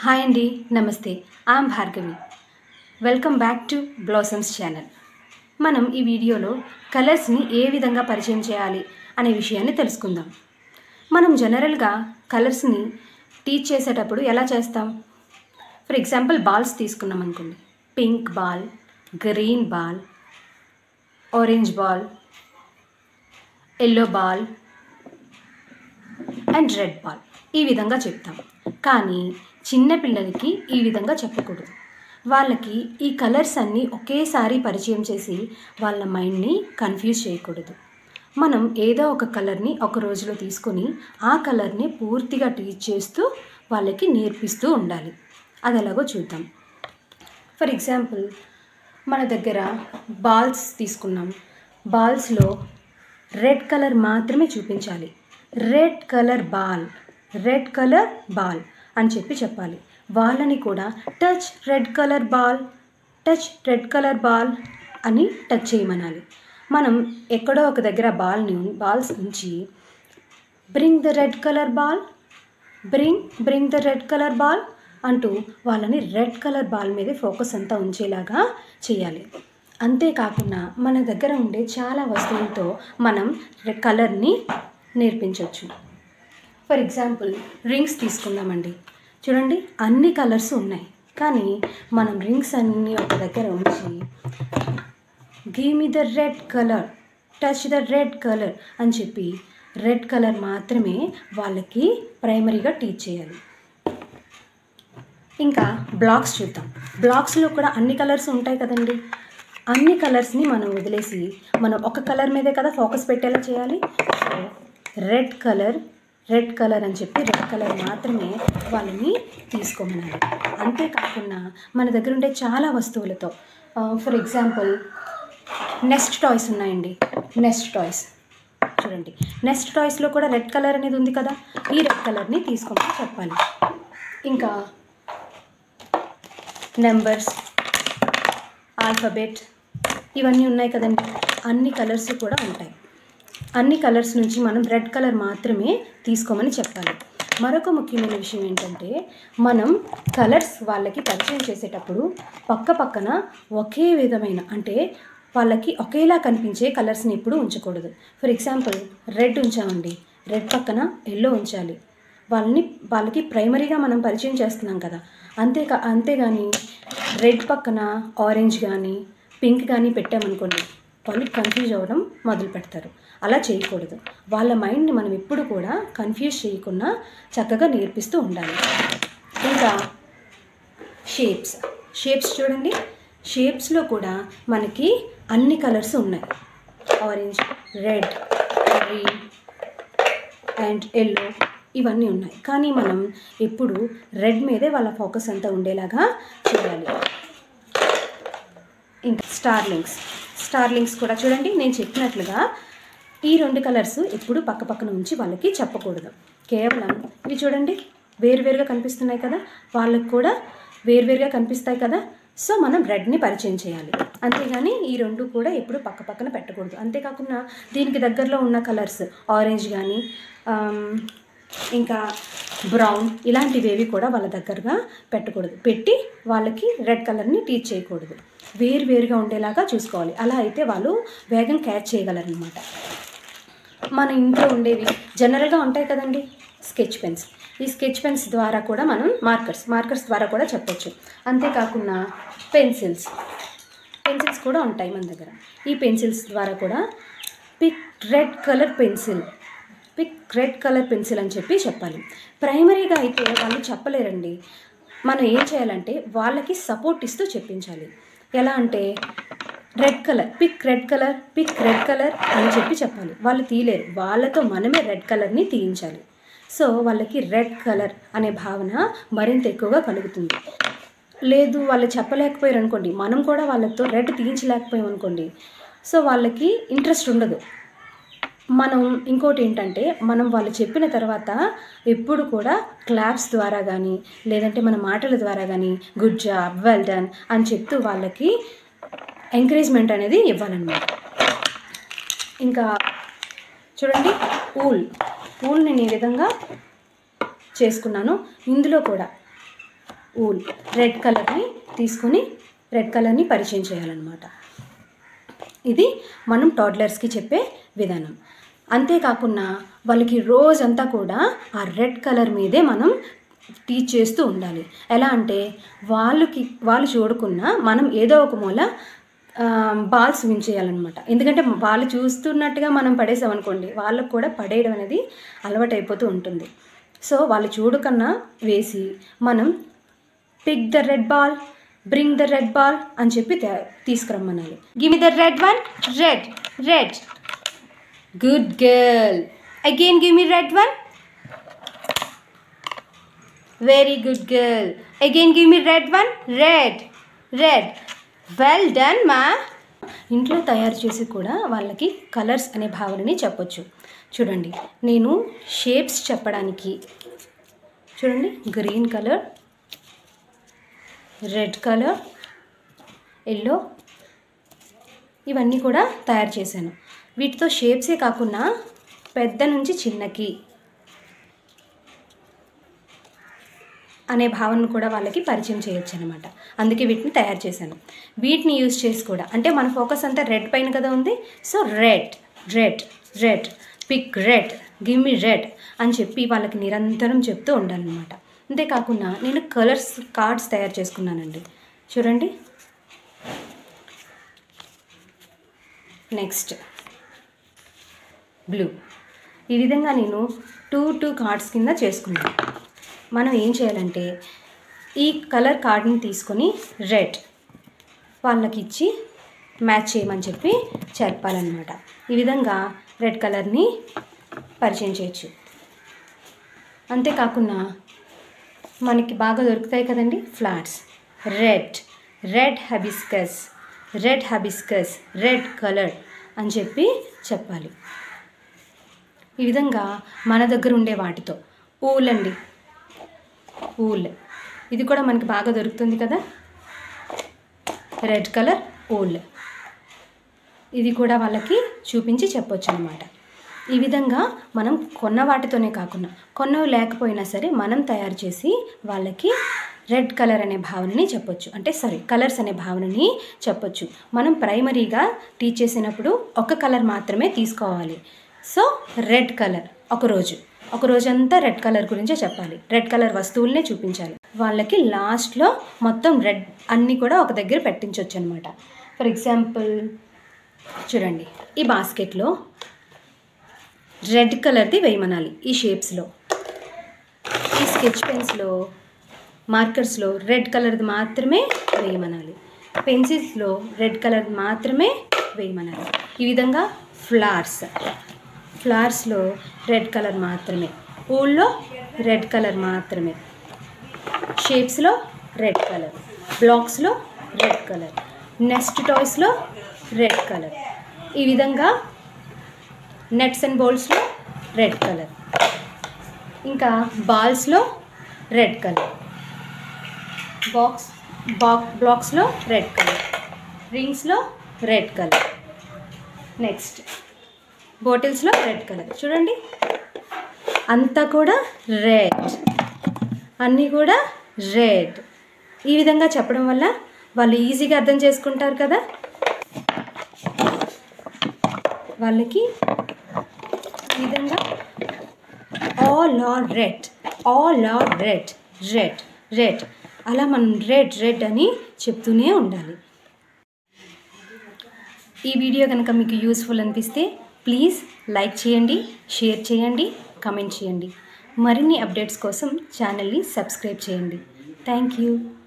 hi అండి నమస్తే I'm Bhargavi welcome back to Blossoms channel మనం ఈ వీడియోలో కలర్స్ని ఏ విధంగా పరిచయం చేయాలి అనే విషయాన్ని తెలుసుకుందాం మనం జనరల్గా కలర్స్ని టీచ్ చేసేటప్పుడు ఎలా చేస్తాం ఫర్ ఎగ్జాంపుల్ బాల్స్ తీసుకున్నాం అనుకోండి pink ball green ball orange ball yellow ball and red ball ఈ విధంగా చెప్తాం కానీ చిన్న పిల్లలకి ఈ విధంగా చెప్పకూడదు వాళ్ళకి ఈ కలర్స్ అన్నీ ఒకేసారి పరిచయం చేసి వాళ్ళ మైండ్ని కన్ఫ్యూజ్ చేయకూడదు మనం ఏదో ఒక కలర్ని ఒక రోజులో తీసుకొని ఆ కలర్ని పూర్తిగా టీచ్ చేస్తూ వాళ్ళకి నేర్పిస్తూ ఉండాలి అది ఎలాగో చూద్దాం ఫర్ ఎగ్జాంపుల్ మన దగ్గర బాల్స్ తీసుకున్నాం బాల్స్లో రెడ్ కలర్ మాత్రమే చూపించాలి red colour ball red colour ball అని చెప్పి చెప్పాలి వాళ్ళని కూడా touch red colour ball touch red colour ball అని టచ్ చేయమనాలి మనం ఎక్కడో ఒక దగ్గర బాల్ని బాల్స్ నుంచి bring the red colour ball bring bring the red colour ball అంటూ వాళ్ళని రెడ్ కలర్ బాల్ మీదే ఫోకస్ అంతా ఉంచేలాగా చేయాలి అంతేకాకుండా మన దగ్గర ఉండే చాలా వస్తువులతో మనం కలర్ని నేర్పించవచ్చు ఫర్ ఎగ్జాంపుల్ రింగ్స్ తీసుకుందామండి చూడండి అన్ని కలర్స్ ఉన్నాయి కానీ మనం రింగ్స్ అన్నీ ఒక దగ్గర ఉంచి give me the red colour touch the red colour అని చెప్పి రెడ్ కలర్ మాత్రమే వాళ్ళకి ప్రైమరీగా టీచ్ చేయాలి ఇంకా బ్లాక్స్ చూద్దాం బ్లాక్స్లో కూడా అన్ని కలర్స్ ఉంటాయి కదండి అన్ని కలర్స్ని మనం వదిలేసి మనం ఒక కలర్ మీదే కదా ఫోకస్ పెట్టేలా చేయాలి so red colour red colour అని చెప్పి రెడ్ కలర్ మాత్రమే వాళ్ళని తీసుకోమన్నారు అంతేకాకుండా మన దగ్గర ఉండే చాలా వస్తువులతో ఫర్ ఎగ్జాంపుల్ నెస్ట్ టాయ్స్ ఉన్నాయండి నెస్ట్ టాయ్స్ చూడండి నెస్ట్ టాయ్స్లో కూడా రెడ్ కలర్ అనేది ఉంది కదా ఈ రెడ్ కలర్ని తీసుకోమని చెప్పాలి ఇంకా నెంబర్స్ ఆల్ఫబెట్ ఇవన్నీ ఉన్నాయి కదండి అన్ని కలర్స్ కూడా ఉంటాయి అన్ని కలర్స్ నుంచి మనం రెడ్ కలర్ మాత్రమే తీసుకోమని చెప్పాలి మరొక ముఖ్యమైన విషయం ఏంటంటే మనం కలర్స్ వాళ్ళకి పరిచయం చేసేటప్పుడు పక్క పక్కన ఒకే విధమైన అంటే వాళ్ళకి ఒకేలా కనిపించే కలర్స్ని ఎప్పుడు ఉంచకూడదు ఫర్ ఎగ్జాంపుల్ రెడ్ ఉంచామండి రెడ్ పక్కన ఎల్లో ఉంచాలి వాళ్ళని వాళ్ళకి ప్రైమరీగా మనం పరిచయం చేస్తున్నాం కదా అంతేకా అంతేగాని రెడ్ పక్కన ఆరెంజ్ కానీ పింక్ కానీ పెట్టామనుకోండి వాళ్ళు కన్ఫ్యూజ్ అవ్వడం మొదలు పెడతారు అలా చేయకూడదు వాళ్ళ మైండ్ని మనం ఎప్పుడు కూడా కన్ఫ్యూజ్ చేయకుండా చక్కగా నేర్పిస్తూ ఉండాలి ఇంకా షేప్స్ షేప్స్ చూడండి షేప్స్లో కూడా మనకి అన్ని కలర్స్ ఉన్నాయి orange red green and yellow ఇవన్నీ ఉన్నాయి కానీ మనం ఎప్పుడు రెడ్ మీదే వాళ్ళ ఫోకస్ అంతా ఉండేలాగా చేయాలి ఇంకా స్టార్లింగ్స్ స్టార్లింగ్స్ కూడా చూడండి నేను చెప్పినట్లుగా ఈ రెండు కలర్స్ ఎప్పుడు పక్క పక్కన ఉంచి వాళ్ళకి చెప్పకూడదు కేవలం ఇవి చూడండి వేరువేరుగా కనిపిస్తున్నాయి కదా వాళ్ళకు కూడా వేరువేరుగా కనిపిస్తాయి కదా సో మనం రెడ్ని పరిచయం చేయాలి అంతేగాని ఈ రెండు కూడా ఎప్పుడు పక్క పక్కన పెట్టకూడదు అంతేకాకుండా దీనికి దగ్గరలో ఉన్న కలర్స్ ఆరెంజ్ కానీ ఇంకా బ్రౌన్ ఇలాంటివేవి కూడా వాళ్ళ దగ్గరగా పెట్టకూడదు పెట్టి వాళ్ళకి రెడ్ కలర్ని టీచ్ చేయకూడదు వేరు వేరుగా ఉండేలాగా చూసుకోవాలి అలా అయితే వాళ్ళు వేగం క్యాచ్ చేయగలరనమాట మన ఇంట్లో ఉండేవి జనరల్గా ఉంటాయి కదండి స్కెచ్ పెన్స్ ఈ స్కెచ్ పెన్స్ ద్వారా కూడా మనం మార్కర్స్ మార్కర్స్ ద్వారా కూడా చెప్పొచ్చు అంతేకాకుండా పెన్సిల్స్ పెన్సిల్స్ కూడా ఉంటాయి మన దగ్గర ఈ పెన్సిల్స్ ద్వారా కూడా pick red colour pencil pick red colour pencil అని చెప్పి చెప్పాలి ప్రైమరీగా అయితే వాళ్ళు చెప్పలేరండి మనం ఏం చేయాలంటే వాళ్ళకి సపోర్ట్ ఇస్తూ చెప్పించాలి ఎలా అంటే red colour pick red colour pick red colour అని చెప్పి చెప్పాలి వాళ్ళు తీయలేరు వాళ్ళతో మనమే రెడ్ కలర్ని తీయించాలి సో వాళ్ళకి రెడ్ కలర్ అనే భావన మరింత ఎక్కువగా కలుగుతుంది లేదు వాళ్ళు చెప్పలేకపోయారు అనుకోండి మనం కూడా వాళ్ళతో రెడ్ తీయించలేకపోయాం అనుకోండి సో వాళ్ళకి ఇంట్రెస్ట్ ఉండదు మనం ఇంకోటి ఏంటంటే మనం వాళ్ళు చెప్పిన తర్వాత ఎప్పుడు కూడా క్లాప్స్ ద్వారా కానీ లేదంటే మన మాటల ద్వారా కానీ గుడ్ జాబ్ వెల్ డన్ అని చెప్తూ వాళ్ళకి ఎంకరేజ్మెంట్ అనేది ఇవ్వాలన్నమాట ఇంకా చూడండి ఊల్ ఊల్ నేను ఈ విధంగా చేసుకున్నాను ఇందులో కూడా ఊల్ రెడ్ కలర్ని తీసుకొని రెడ్ కలర్ని పరిచయం చేయాలన్నమాట ఇది మనం టాడ్లర్స్కి చెప్పే విధానం అంతేకాకుండా వాళ్ళకి రోజంతా కూడా ఆ రెడ్ కలర్ మీదే మనం టీచ్ చేస్తూ ఉండాలి ఎలా అంటే వాళ్ళకి వాళ్ళు చూడకున్నా మనం ఏదో ఒక మూల బాల్స్ విన్ చేయాలన్నమాట ఎందుకంటే వాళ్ళు చూస్తున్నట్టుగా మనం పడేసామనుకోండి వాళ్ళకు కూడా పడేయడం అనేది అలవాటు అయిపోతూ ఉంటుంది సో వాళ్ళు చూడకన్నా వేసి మనం pick the red ball bring the red ball అని చెప్పి తే- తీసుకురమ్మనాలి give me the red one red red good girl again give me red one very good girl again give me red one red red well done మా ఇంట్లో తయారు చేసి కూడా వాళ్ళకి కలర్స్ అనే భావనని చెప్పొచ్చు చూడండి నేను షేప్స్ చెప్పడానికి చూడండి green colour red colour yellow ఇవన్నీ కూడా తయారు చేశాను వీటితో షేప్సే కాకుండా పెద్ద నుంచి చిన్నకి అనే భావనను కూడా వాళ్ళకి పరిచయం చేయొచ్చు అనమాట అందుకే వీటిని తయారు చేశాను వీటిని యూజ్ చేసి కూడా అంటే మన ఫోకస్ అంతా రెడ్ పైన కదా ఉంది so red red red pick red give me red అని చెప్పి వాళ్ళకి నిరంతరం చెప్తూ ఉండాలన్నమాట అంతేకాకుండా నేను కలర్స్ కార్డ్స్ తయారు చేసుకున్నానండి చూడండి నెక్స్ట్ బ్లూ ఈ విధంగా నేను టూ టూ కార్డ్స్ కింద చేసుకున్నాను మనం ఏం చేయాలంటే ఈ కలర్ కార్డ్ని తీసుకొని రెడ్ వాళ్ళకి ఇచ్చి మ్యాచ్ చేయమని చెప్పి చెప్పాలన్నమాట ఈ విధంగా రెడ్ కలర్ని పరిచయం చేయొచ్చు అంతేకాకుండా మనకి బాగా దొరుకుతాయి కదండి ఫ్లాట్స్ red red hibiscus red hibiscus red colour అని చెప్పి చెప్పాలి ఈ విధంగా మన దగ్గర ఉండే వాటితో ఊల్ అండి ఊల్ ఇది కూడా మనకి బాగా దొరుకుతుంది కదా రెడ్ కలర్ ఊల్ ఇది కూడా వాళ్ళకి చూపించి చెప్పొచ్చు అనమాట ఈ విధంగా మనం కొన్న వాటితోనే కాకుండా కొన్నవి లేకపోయినా సరే మనం తయారు చేసి వాళ్ళకి రెడ్ కలర్ అనే భావనని చెప్పొచ్చు అంటే సారీ కలర్స్ అనే భావనని చెప్పొచ్చు మనం ప్రైమరీగా టీచ్ చేసినప్పుడు ఒక కలర్ మాత్రమే తీసుకోవాలి సో రెడ్ కలర్ ఒకరోజు ఒక రోజంతా రెడ్ కలర్ గురించే చెప్పాలి రెడ్ కలర్ వస్తువులనే చూపించాలి వాళ్ళకి లాస్ట్లో మొత్తం రెడ్ అన్నీ కూడా ఒక దగ్గర పెట్టించవచ్చు అనమాట ఫర్ ఎగ్జాంపుల్ చూడండి ఈ బాస్కెట్లో రెడ్ కలర్ది వేయమనాలి ఈ షేప్స్లో ఈ స్కెచ్ పెన్స్లో మార్కర్స్లో రెడ్ కలర్ది మాత్రమే వేయమనాలి పెన్సిల్స్లో రెడ్ కలర్ మాత్రమే వేయమనాలి ఈ విధంగా ఫ్లవర్స్ ఫ్లవర్స్లో రెడ్ కలర్ మాత్రమే ఊళ్ళో రెడ్ కలర్ మాత్రమే షేప్స్లో రెడ్ కలర్ బ్లాక్స్లో రెడ్ కలర్ నెక్స్ట్ టాయ్స్లో రెడ్ కలర్ ఈ విధంగా నెట్స్ అండ్ బౌల్స్లో రెడ్ కలర్ ఇంకా బాల్స్లో రెడ్ కలర్ బాక్స్ బాక్ బ్లాక్స్లో రెడ్ కలర్ రింగ్స్లో రెడ్ కలర్ నెక్స్ట్ బాటిల్స్లో రెడ్ కలర్ చూడండి అంతా కూడా రెడ్ అన్నీ కూడా రెడ్ ఈ విధంగా చెప్పడం వల్ల వాళ్ళు ఈజీగా అర్థం చేసుకుంటారు కదా వాళ్ళకి ఈ విధంగా all are red all are red red red అలా మనం రెడ్ రెడ్ అని చెప్తూనే ఉండాలి ఈ వీడియో కనుక మీకు యూస్ఫుల్ అనిపిస్తే ప్లీజ్ లైక్ చేయండి షేర్ చేయండి కమెంట్ చేయండి మరిన్ని అప్డేట్స్ కోసం ఛానల్ని సబ్స్క్రైబ్ చేయండి థ్యాంక్ యూ